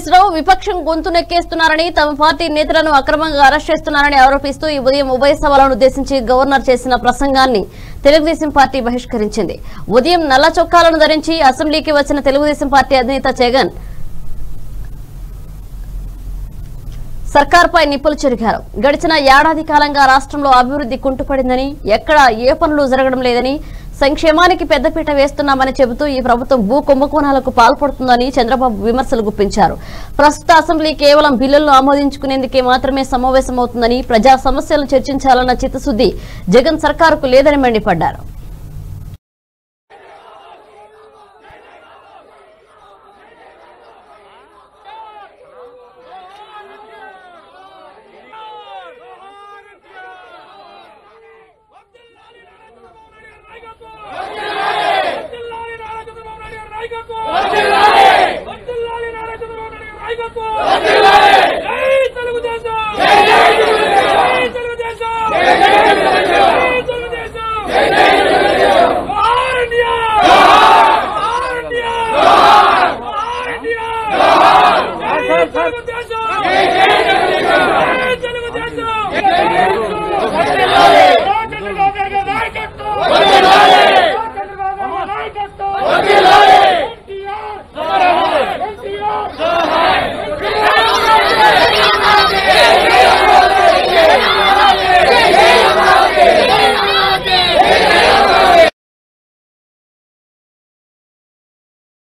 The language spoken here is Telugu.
రావు విపక్షం గొంతు నెక్కేస్తున్నారని తమ పార్టీ నేతలను అక్రమంగా అరెస్ట్ చేస్తున్నారని ఆరోపిస్తూ ఈ ఉదయం ఉభయ సభలను ఉద్దేశించి గవర్నర్ చేసిన ప్రసంగాన్ని తెలుగుదేశం పార్టీ బహిష్కరించింది ఉదయం నల్ల చొక్కాలను ధరించి అసెంబ్లీకి వచ్చిన తెలుగుదేశం పార్టీ అధినేత జగన్ సర్కార్పై నిప్పులు చెరిగారు గడిచిన ఏడాది కాలంగా రాష్ట్రంలో అభివృద్ధి కుంటుపడిందని ఎక్కడా ఏ పనులు జరగడం లేదని సంక్షేమానికి పెద్దపీట వేస్తున్నామని చెబుతూ ఈ ప్రభుత్వం భూ కుంభకోణాలకు పాల్పడుతుందని చంద్రబాబు విమర్శలు గుప్పించారు ప్రస్తుత అసెంబ్లీ కేవలం బిల్లులను ఆమోదించుకునేందుకే మాత్రమే సమావేశమవుతుందని ప్రజా సమస్యలను చర్చించాలన్న చిత్తశుద్ది జగన్ సర్కారుకు లేదని మండిపడ్డారు తెలుగుదేశం